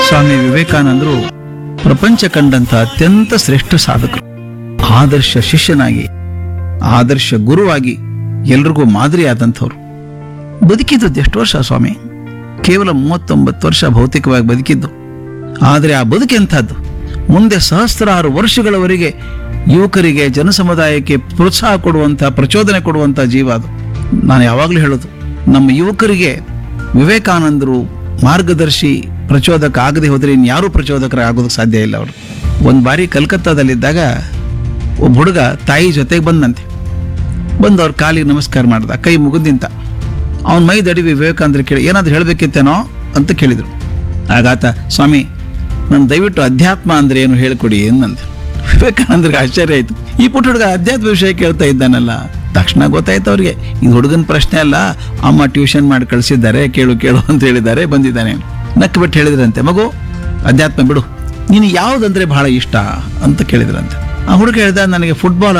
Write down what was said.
ಸ್ವಾಮಿ ವಿವೇಕಾನಂದರು ಪ್ರಪಂಚ ಕಂಡಂತ ಅತ್ಯಂತ ಶ್ರೇಷ್ಠ ಸಾಧಕರು ಆದರ್ಶ ಶಿಷ್ಯನಾಗಿ ಆದರ್ಶ ಗುರುವಾಗಿ ಎಲ್ರಿಗೂ ಮಾದರಿಯಾದಂಥವ್ರು ಬದುಕಿದ್ದದ್ದು ಎಷ್ಟು ವರ್ಷ ಸ್ವಾಮಿ ಕೇವಲ ಮೂವತ್ತೊಂಬತ್ತು ವರ್ಷ ಭೌತಿಕವಾಗಿ ಬದುಕಿದ್ದು ಆದರೆ ಆ ಬದುಕೆಂಥದ್ದು ಮುಂದೆ ಸಹಸ್ರಾರು ವರ್ಷಗಳವರೆಗೆ ಯುವಕರಿಗೆ ಜನಸಮುದಾಯಕ್ಕೆ ಪ್ರೋತ್ಸಾಹ ಕೊಡುವಂಥ ಪ್ರಚೋದನೆ ಕೊಡುವಂಥ ಜೀವ ಅದು ನಾನು ಯಾವಾಗಲೂ ಹೇಳೋದು ನಮ್ಮ ಯುವಕರಿಗೆ ವಿವೇಕಾನಂದರು ಮಾರ್ಗದರ್ಶಿ ಪ್ರಚೋದಕ ಆಗದೆ ಹೋದರೆ ಇನ್ಯಾರೂ ಪ್ರಚೋದಕರಾಗೋದಕ್ಕೆ ಸಾಧ್ಯ ಇಲ್ಲ ಅವರು ಒಂದು ಬಾರಿ ಕಲ್ಕತ್ತಾದಲ್ಲಿದ್ದಾಗ ಒಬ್ಬ ಹುಡುಗ ತಾಯಿ ಜೊತೆಗೆ ಬಂದಂತೆ ಬಂದು ಅವ್ರ ಕಾಲಿಗೆ ನಮಸ್ಕಾರ ಮಾಡ್ದ ಕೈ ಮುಗಿದಿಂತ ಅವನ ಮೈ ದಡಿವಿ ವಿವೇಕಾನಂದ್ರ ಕೇಳಿ ಏನಾದ್ರು ಹೇಳಬೇಕಿತ್ತೇನೋ ಅಂತ ಕೇಳಿದ್ರು ಆಗಾತ ಸ್ವಾಮಿ ನಾನು ದಯವಿಟ್ಟು ಅಧ್ಯಾತ್ಮ ಅಂದ್ರೆ ಏನು ಹೇಳ್ಕೊಡಿ ಎಂದಂತೆ ವಿವೇಕಾನಂದರಿಗೆ ಆಶ್ಚರ್ಯ ಆಯ್ತು ಈ ಪುಟ್ಟ ಹುಡುಗ ಅಧ್ಯಾತ್ಮ ವಿಷಯ ಕೇಳ್ತಾ ಇದ್ದಾನಲ್ಲ ತಕ್ಷಣ ಗೊತ್ತಾಯ್ತು ಅವ್ರಿಗೆ ಇದು ಹುಡುಗನ ಪ್ರಶ್ನೆ ಅಲ್ಲ ಅಮ್ಮ ಟ್ಯೂಷನ್ ಮಾಡಿ ಕಳಿಸಿದ್ದಾರೆ ಕೇಳು ಕೇಳು ಅಂತ ಹೇಳಿದ್ದಾರೆ ಬಂದಿದ್ದಾನೆ ನಕ್ಕು ಬಿಟ್ಟು ಹೇಳಿದ್ರಂತೆ ಮಗು ಅಧ್ಯಾತ್ಮ ಬಿಡು ನೀನು ಯಾವುದಂದ್ರೆ ಬಹಳ ಇಷ್ಟ ಅಂತ ಕೇಳಿದ್ರಂತೆ ಆ ಹುಡುಗ ಹೇಳ್ದ ನನಗೆ ಫುಟ್ಬಾಲ್